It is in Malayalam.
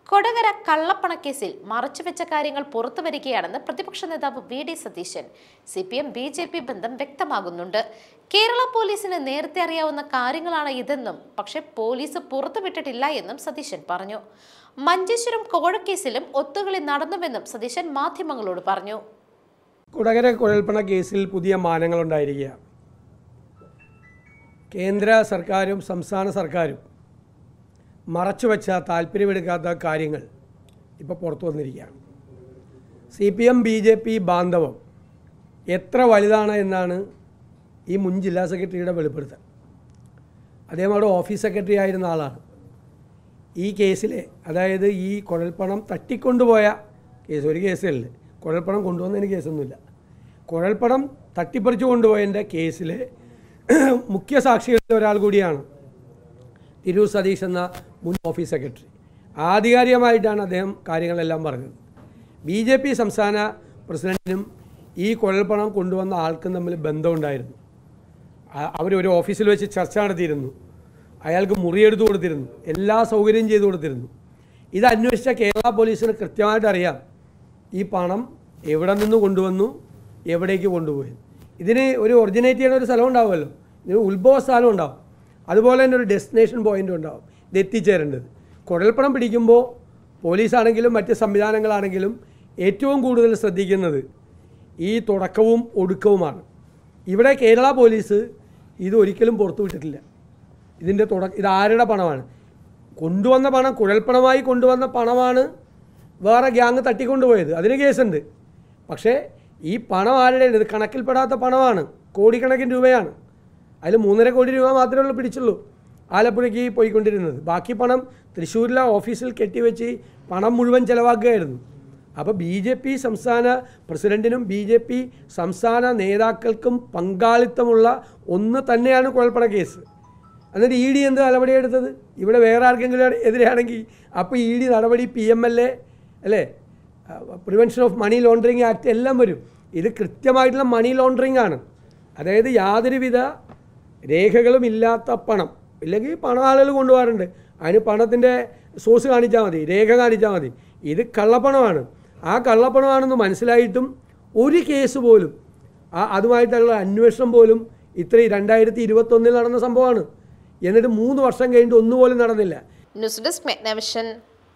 കൊടകര കള്ളപ്പണക്കേസിൽ മറച്ചുവെച്ച കാര്യങ്ങൾ പുറത്തുവരികയാണെന്ന് പ്രതിപക്ഷ നേതാവ് V D Satheesan C P M B J P ബന്ധം വ്യക്തമാകുന്നുണ്ട് കേരള പോലീസിന് നേരത്തെ അറിയാവുന്ന കാര്യങ്ങളാണ് ഇതെന്നും പക്ഷേ പോലീസ് പുറത്തുവിട്ടിട്ടില്ല എന്നും സതീശൻ പറഞ്ഞു മഞ്ചേശ്വരം കോഴക്കേസിലും ഒത്തുകളി നടന്നുവെന്നും സതീശൻ മാധ്യമങ്ങളോട് പറഞ്ഞു കുടകര കുഴൽപ്പണ കേസിൽ പുതിയ മാനങ്ങളുണ്ടായിരിക്കുകയാണ് കേന്ദ്ര സർക്കാരും സംസ്ഥാന സർക്കാരും മറച്ചുവെച്ച താല്പര്യമെടുക്കാത്ത കാര്യങ്ങൾ ഇപ്പോൾ പുറത്തു വന്നിരിക്കുകയാണ് C P M B J P ബാന്ധവം എത്ര വലുതാണ് എന്നാണ് ഈ മുൻ ജില്ലാ സെക്രട്ടറിയുടെ വെളിപ്പെടുത്തൽ അദ്ദേഹം അവിടെ ഓഫീസ് സെക്രട്ടറി ആയിരുന്ന ആളാണ് ഈ കേസിലെ അതായത് ഈ കുഴൽപ്പണം തട്ടിക്കൊണ്ടുപോയ കേസ് ഒരു കേസല്ല കുഴൽപ്പണം കൊണ്ടുവന്നതിന് കേസൊന്നുമില്ല കുഴൽപ്പണം തട്ടിപ്പറിച്ചു കൊണ്ടുപോയതിൻ്റെ കേസിലെ മുഖ്യ സാക്ഷികളിൽ ഒരാൾ കൂടിയാണ് തിരൂർ സതീഷ് എന്ന മുൻ ഓഫീസ് സെക്രട്ടറി ആധികാരികമായിട്ടാണ് അദ്ദേഹം കാര്യങ്ങളെല്ലാം പറഞ്ഞത് ബി ജെ പി സംസ്ഥാന പ്രസിഡന്റിനും ഈ കുഴൽപ്പണം കൊണ്ടുവന്ന ആൾക്കും തമ്മിൽ ബന്ധമുണ്ടായിരുന്നു അവർ ഒരു ഓഫീസിൽ വെച്ച് ചർച്ച നടത്തിയിരുന്നു അയാൾക്ക് മുറിയെടുത്ത് കൊടുത്തിരുന്നു എല്ലാ സൗകര്യവും ചെയ്തു കൊടുത്തിരുന്നു ഇത് അന്വേഷിച്ച കേരള പോലീസിന് കൃത്യമായിട്ട് അറിയാം ഈ പണം എവിടെ നിന്ന് കൊണ്ടുവന്നു എവിടേക്ക് കൊണ്ടുപോയി ഇതിന് ഒരു ഒറിജിനേറ്റ് ചെയ്യുന്ന ഒരു സ്ഥലം ഉണ്ടാവുമല്ലോ ഇതിന് ഉത്ഭവ സ്ഥലം ഉണ്ടാവും അതുപോലെ തന്നെ ഒരു ഡെസ്റ്റിനേഷൻ പോയിൻ്റ് ഉണ്ടാവും ഇത് എത്തിച്ചേരേണ്ടത് കുഴൽപ്പണം പിടിക്കുമ്പോൾ പോലീസാണെങ്കിലും മറ്റ് സംവിധാനങ്ങളാണെങ്കിലും ഏറ്റവും കൂടുതൽ ശ്രദ്ധിക്കുന്നത് ഈ തുടക്കവും ഒടുക്കവുമാണ് ഇവിടെ കേരള പോലീസ് ഇത് ഒരിക്കലും പുറത്തു വിട്ടിട്ടില്ല ഇതിൻ്റെ തുടക്ക ഇത് ആരുടെ പണമാണ് കൊണ്ടുവന്ന പണം കുഴൽപ്പണമായി കൊണ്ടുവന്ന പണമാണ് വേറെ ഗ്യാങ് തട്ടിക്കൊണ്ടുപോയത് അതിന് കേസുണ്ട് പക്ഷേ ഈ പണം ആരുടെ ഇത് കണക്കിൽപ്പെടാത്ത പണമാണ് കോടിക്കണക്കിന് രൂപയാണ് അതിൽ മൂന്നര കോടി രൂപ മാത്രമേ ഉള്ളൂ പിടിച്ചുള്ളൂ ആലപ്പുഴയ്ക്ക് പോയിക്കൊണ്ടിരുന്നത് ബാക്കി പണം തൃശ്ശൂരിലെ ഓഫീസിൽ കെട്ടിവെച്ച് പണം മുഴുവൻ ചിലവാക്കുകയായിരുന്നു അപ്പോൾ ബി ജെ പി സംസ്ഥാന പ്രസിഡന്റിനും ബി ജെ പി സംസ്ഥാന നേതാക്കൾക്കും പങ്കാളിത്തമുള്ള ഒന്ന് തന്നെയാണ് കുഴൽപ്പണ കേസ് എന്നിട്ട് ഇ ഡി എന്ത് നടപടിയെടുത്തത് ഇവിടെ വേറെ ആർക്കെങ്കിലും എതിരെയാണെങ്കിൽ അപ്പോൾ ഇ ഡി നടപടി പി എം എൽ എ അല്ലേ prevention of money laundering act എല്ലാം വരും ഇത് കൃത്യമായിട്ടുള്ള മണി ലോണ്ടറിങ് ആണ് അതായത് യാതൊരുവിധ രേഖകളും ഇല്ലാത്ത പണം ഇല്ലെങ്കിൽ പണം ആളുകൾ കൊണ്ടുപോകാറുണ്ട് അതിന് പണത്തിൻ്റെ സോഴ്സ് കാണിച്ചാൽ മതി രേഖ കാണിച്ചാൽ മതി ഇത് കള്ളപ്പണമാണ് ആ കള്ളപ്പണമാണെന്ന് മനസ്സിലായിട്ടും ഒരു കേസ് പോലും ആ അതുമായിട്ടുള്ള അന്വേഷണം പോലും ഇത്രയും രണ്ടായിരത്തി ഇരുപത്തൊന്നിൽ നടന്ന സംഭവമാണ് എന്നിട്ട് മൂന്ന് വർഷം കഴിഞ്ഞിട്ട് ഒന്നുപോലും നടന്നില്ല ന്യൂസ് ഡെസ്ക് മെഗ്നവിഷൻ